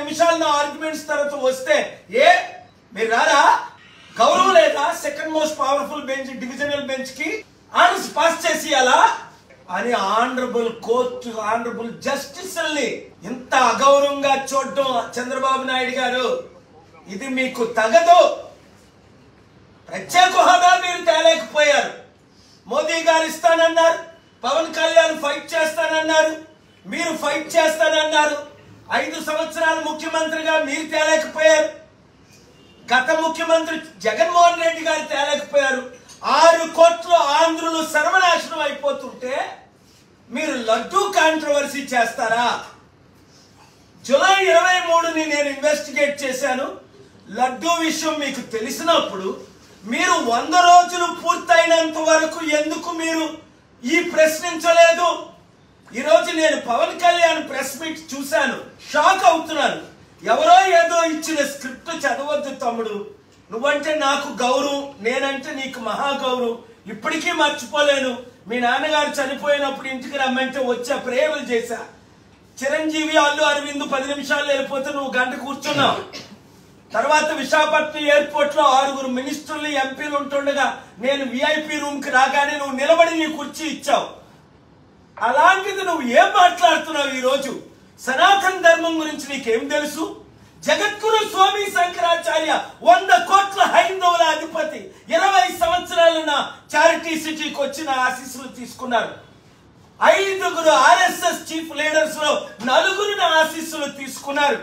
నిమిషాలు నా ఆర్గ్యుమెంట్స్ తర్వాత వస్తే ఏ మీరు రారా గౌరవం లేదా second most powerful bench divisional bench కి ఆర్డర్స్ పాస్ చేసి అలా అని ఆనరబుల్ కోర్టు ఆనరబుల్ జస్టిస్ ఇంత అగౌరవంగా చూడటం చంద్రబాబు నాయుడు గారు ఇది మీకు తగదు ప్రత్యేక హోదా మీరు తేలేకపోయారు మోదీ గారు ఇస్తానన్నారు పవన్ కళ్యాణ్ ఫైట్ చేస్తానన్నారు మీరు ఫైట్ చేస్తానన్నారు ఐదు సంవత్సరాలు ముఖ్యమంత్రిగా మీరు తేలేకపోయారు గత ముఖ్యమంత్రి జగన్మోహన్ రెడ్డి గారు తేలేకపోయారు ఆరు కోట్ల ఆంధ్రులు సర్వనాశనం అయిపోతుంటే మీరు లడ్డూ కాంట్రవర్సీ చేస్తారా జూలై ఇరవై మూడుని నేను ఇన్వెస్టిగేట్ చేశాను లడ్డూ విషయం మీకు తెలిసినప్పుడు మీరు వంద రోజులు పూర్తయినంత వరకు ఎందుకు మీరు ఈ ప్రశ్నించలేదు ఈరోజు నేను పవన్ కళ్యాణ్ ప్రెస్ మీట్ చూశాను షాక్ అవుతున్నాను ఎవరో ఏదో ఇచ్చిన స్క్రిప్ట్ చదవద్దు తమ్ముడు నువ్వంటే నాకు గౌరవం నేనంటే నీకు మహా గౌరవం ఇప్పటికీ మర్చిపోలేను మీ నాన్నగారు చనిపోయినప్పుడు ఇంటికి రమ్మంటే వచ్చా ప్రేయర్లు చేశా చిరంజీవి అల్లు అరవింద్ పది నిమిషాలు వెళ్ళిపోతే నువ్వు గంట కూర్చున్నావు తర్వాత విశాఖపట్నం ఎయిర్పోర్ట్ లో ఆరుగురు మినిస్టర్లు ఎంపీలు ఉంటుండగా నేను విఐపి రూమ్ కి రాగానే నువ్వు నిలబడి నీ కుర్చీ ఇచ్చావు అలాంటిది నువ్వు ఏం మాట్లాడుతున్నావు ఈ రోజు సనాతన ధర్మం గురించి నీకేం తెలుసు జగద్గురు స్వామి శంకరాచార్య వంద కోట్ల హైందవుల అధిపతి ఇరవై సంవత్సరాలున్న చారిటీ సిటీకి వచ్చిన ఆశీస్సులు తీసుకున్నారు ఐదుగురు ఆర్ఎస్ఎస్ చీఫ్ లీడర్స్ లో నలుగురు ఆశీస్సులు తీసుకున్నారు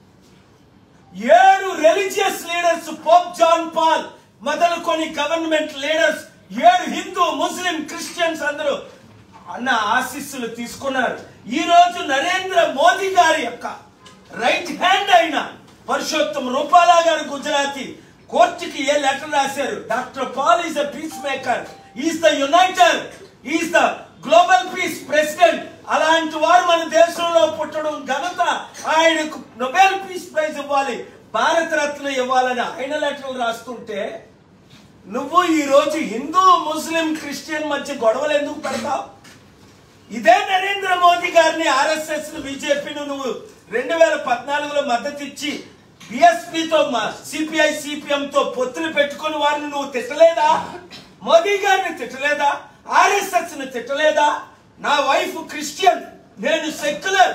ఏడు religious leaders pope John Paul మొదలుకొని గవర్నమెంట్ లీడర్స్ ఏడు హిందూ ముస్లిం క్రిస్టియన్స్ అందరూ అన్న ఆశీస్సులు తీసుకున్నారు ఈ రోజు నరేంద్ర మోదీ గారి యొక్క రైట్ హ్యాండ్ అయిన పరుషోత్తం రూపాలా గారు గుజరాతీ కోర్టుకి ఏ లెటర్ రాశారు doctor Paul is the peace maker is the uniter is the global peace president అలాంటి వారు మన దేశంలో పుట్టడం ఘనత ఆయనకు నొబెల్ పీస్ ప్రైజ్ ఇవ్వాలి భారత రత్న ఇవ్వాలని ఆయన లెటర్లు రాస్తుంటే నువ్వు ఈ రోజు హిందూ ముస్లిం క్రిస్టియన్ మధ్య గొడవలు ఎందుకు పెడతావు ఇదే నరేంద్ర మోదీ గారిని ఆర్ఎస్ఎస్ బీజేపీను నువ్వు రెండు వేల పద్నాలుగులో మద్దతు ఇచ్చి బిఎస్పీతో సిపిఐ సిపిఎం తో పొత్తులు పెట్టుకుని వారిని నువ్వు తిట్టలేదా మోదీ గారిని తిట్టలేదా ఆర్ఎస్ఎస్ ని తిట్టలేదా నా వైఫ్ క్రిస్టియన్ నేను సెక్యులర్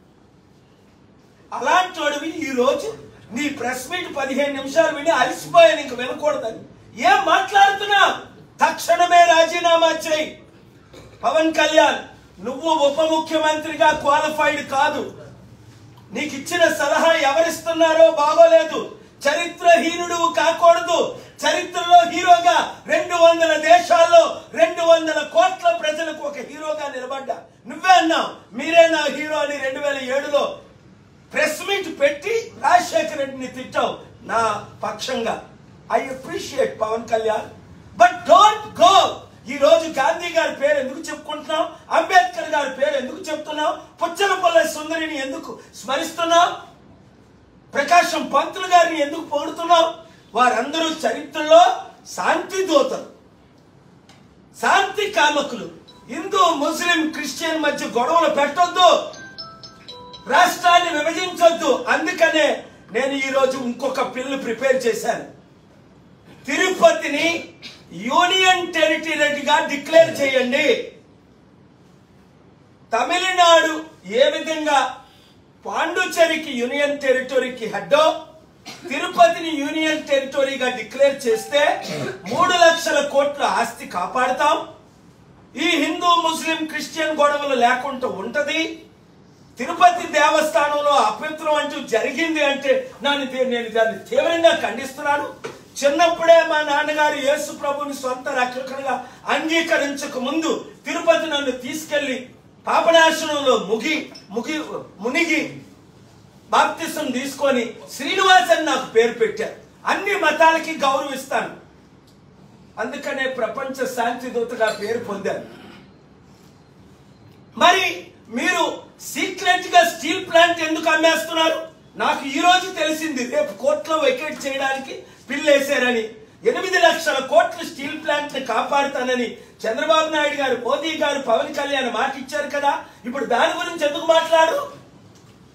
అలాంటి వాడివి ఈ రోజు నీ ప్రెస్ మీట్ పదిహేను నిమిషాలు విని అలసిపోయాను ఇంక వినకూడదని ఏం మాట్లాడుతున్నా తక్షణమే రాజీనామా చేయి పవన్ కళ్యాణ్ నువ్వు ఉప ముఖ్యమంత్రిగా క్వాలిఫైడ్ కాదు నీకు ఇచ్చిన సలహా ఎవరిస్తున్నారో బాగోలేదు చరిత్రహీనుడు కాకూడదు చరిత్రలో హీరోగా రెండు వందల దేశాల్లో రెండు వందల కోట్ల ప్రజలకు ఒక హీరోగా నిలబడ్డా నువ్వే అన్నావు మీరే నా హీరో అని రెండు వేల ఏడులో ప్రెస్ మీట్ పెట్టి రాజశేఖర రెడ్డిని తిట్టావు నా పక్షంగా I appreciate Pawan Kalyan but don't go ఈ రోజు గాంధీ గారి పేరు ఎందుకు చెప్పుకుంటున్నావు అంబేద్కర్ గారి పేరు ఎందుకు చెప్తున్నావు పుచ్చలపల్లె సుందరిని ఎందుకు స్మరిస్తున్నావు ప్రకాశం పంతులు గారిని ఎందుకు పొగుడుతున్నావు వారందరూ చరిత్రలో శాంతి దూతలు శాంతి కామకులు హిందూ ముస్లిం క్రిస్టియన్ మధ్య గొడవలు పెట్టొద్దు రాష్ట్రాన్ని విభజించొద్దు అందుకనే నేను ఈ రోజు ఇంకొక బిల్లు ప్రిపేర్ చేశాను తిరుపతిని యూనియన్ టెరిటరీగా డిక్లేర్ చేయండి తమిళనాడు ఏ విధంగా పాండుచేరికి యూనియన్ టెరిటరీకి హెడ్డో తిరుపతిని యూనియన్ టెరిటరీగా డిక్లేర్ చేస్తే మూడు లక్షల కోట్ల ఆస్తి కాపాడుతాం ఈ హిందూ ముస్లిం క్రిస్టియన్ గొడవలు లేకుండా ఉంటది తిరుపతి దేవస్థానంలో అభ్యంతరం అంటూ జరిగింది అంటే నన్ను దే- నేను దాన్ని తీవ్రంగా ఖండిస్తున్నాను చిన్నప్పుడే మా నాన్నగారు యేసు ప్రభుని సొంత రక్షకుడిగా అంగీకరించక ముందు తిరుపతి నన్ను తీసుకెళ్లి పాపనాశనంలో ముగి ముగి మునిగి బాప్తిసం తీసుకొని శ్రీనివాస్ అని నాకు పేరు పెట్టారు అన్ని మతాలకి గౌరవిస్తాను అందుకనే ప్రపంచ శాంతి దూతగా పేరు పొందారు మరి మీరు సీక్రెట్ గా స్టీల్ ప్లాంట్ ఎందుకు అమ్మేస్తున్నారు నాకు ఈ రోజు తెలిసింది రేపు కోర్టులో వెకేట్ చేయడానికి బిల్ వేశారని ఎనిమిది లక్షల కోట్ల స్టీల్ ప్లాంట్ ని కాపాడుతానని చంద్రబాబు నాయుడు గారు మోదీ గారు పవన్ కళ్యాణ్ మాట ఇచ్చారు కదా ఇప్పుడు దాని గురించి ఎందుకు మాట్లాడు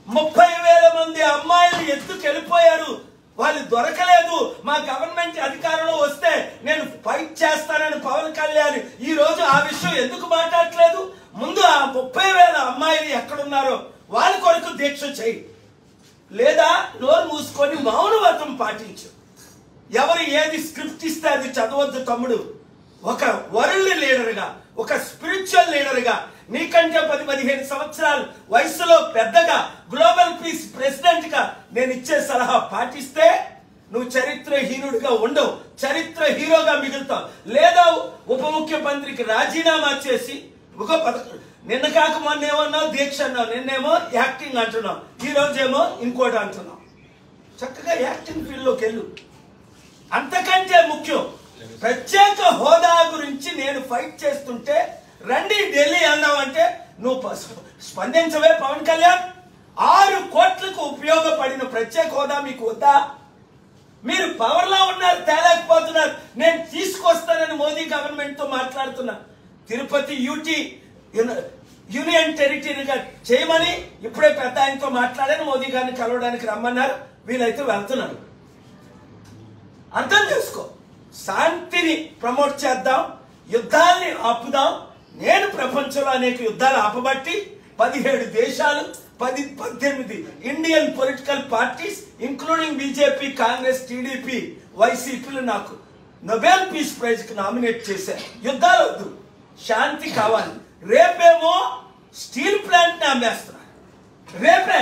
ముప్పై వేల మంది అమ్మాయిలు ఎత్తుకెళ్ళిపోయారు వాళ్ళు దొరకలేదు మా గవర్నమెంట్ అధికారంలో వస్తే నేను ఫైట్ చేస్తానని పవన్ కళ్యాణ్ ఈ రోజు ఆ విషయం ఎందుకు మాట్లాడట్లేదు ముందు ఆ ముప్పై వేల అమ్మాయిలు ఎక్కడున్నారో వాళ్ళ కొరకు దీక్ష చేయి లేదా నోరు మూసుకొని మౌనవ్రతం పాటించు ఎవరు ఏది స్క్రిప్ట్ ఇస్తే అది చదవద్దు తమ్ముడు ఒక వరల్డ్ లీడర్గా ఒక స్పిరిచువల్ లీడర్గా నీకంటే పది పదిహేను సంవత్సరాలు వయసులో పెద్దగా గ్లోబల్ పీస్ ప్రెసిడెంట్ గా నేను ఇచ్చే సలహా పాటిస్తే నువ్వు చరిత్రహీనుడిగా ఉండవు చరిత్ర హీరోగా మిగులుతావు లేదా ఉప ముఖ్యమంత్రికి రాజీనామా చేసి ఒక పథకం నిన్న కాక మొన్న ఏమన్నావు దీక్ష అన్నావు నిన్నేమో యాక్టింగ్ అంటున్నావు ఈ రోజేమో ఇంకోటి అంటున్నావు చక్కగా యాక్టింగ్ ఫీల్డ్లోకి వెళ్ళు అంతకంటే ముఖ్యం ప్రత్యేక హోదా గురించి నేను ఫైట్ చేస్తుంటే రండి ఢిల్లీ అన్నావంటే నువ్వు ప- స్పందించవే పవన్ కళ్యాణ్ ఆరు కోట్లకు ఉపయోగపడిన ప్రత్యేక హోదా మీకు వద్దా మీరు పవర్ లో ఉన్నారు తేలేకపోతున్నారు నేను తీసుకొస్తానని మోదీ గవర్నమెంట్ తో మాట్లాడుతున్నా తిరుపతి యూటీ యూన- యూనియన్ టెరిటరీగా చేయమని ఇప్పుడే పెద్ద ఆయనతో మాట్లాడాను మోదీ గారిని కలవడానికి రమ్మన్నారు వీలైతే వెళ్తున్నారు అర్థం చేసుకో శాంతిని ప్రమోట్ చేద్దాం యుద్ధాల్ని ఆపుదాం నేను ప్రపంచంలో అనేక యుద్ధాలు ఆపబట్టి పదిహేడు దేశాలు పది పద్దెనిమిది Indian political parties including BJP Congress TDP వైసీపీలు నాకు నొబెల్ పీస్ ప్రైజ్ కి నామినేట్ చేశారు యుద్ధాలు వద్దు శాంతి కావాలి రేపేమో స్టీల్ ప్లాంట్ ని అమ్మేస్తున్నారు రేపే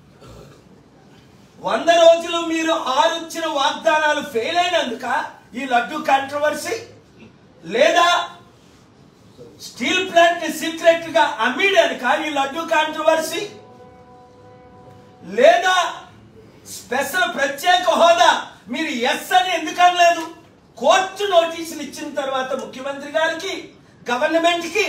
వంద రోజులు మీరు ఆరు ఇచ్చిన వాగ్దానాలు ఫెయిల్ అయినందుక ఈ లడ్డు కాంట్రవర్సీ లేదా స్టీల్ ప్లాంట్ ని సీక్రెట్ గా అమ్మేయడానిక ఈ లడ్డు కాంట్రవర్సీ లేదా స్పెషల్ ప్రత్యేక హోదా మీరు ఎస్ అని ఎందుకు అనలేదు కోర్టు నోటీసులు ఇచ్చిన తర్వాత ముఖ్యమంత్రి గారికి గవర్నమెంట్ కి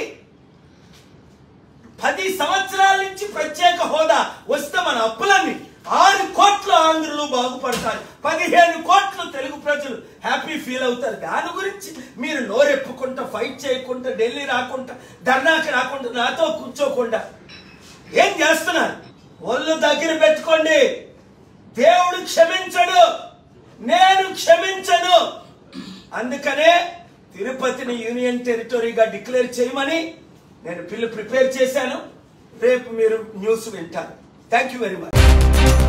పది సంవత్సరాల నుంచి ప్రత్యేక హోదా వస్తే మన అప్పులన్నీ ఆరు కోట్ల ఆంధ్రులు బాగుపడతారు పదిహేను కోట్ల తెలుగు ప్రజలు హ్యాపీ ఫీల్ అవుతారు దాని గురించి మీరు నోరెప్పుకుంటా ఫైట్ చేయకుండా ఢిల్లీ రాకుండా ధర్నాకి రాకుండా నాతో కూర్చోకుండా ఏం చేస్తున్నారు ఒళ్ళు దగ్గర పెట్టుకోండి దేవుడు క్షమించడు నేను క్షమించను అందుకనే తిరుపతిని యూనియన్ టెరిటరీగా డిక్లేర్ చేయమని నేను పిల్లు ప్రిపేర్ చేశాను రేపు మీరు న్యూస్ వింటారు థ్యాంక్ యూ వెరీ మచ్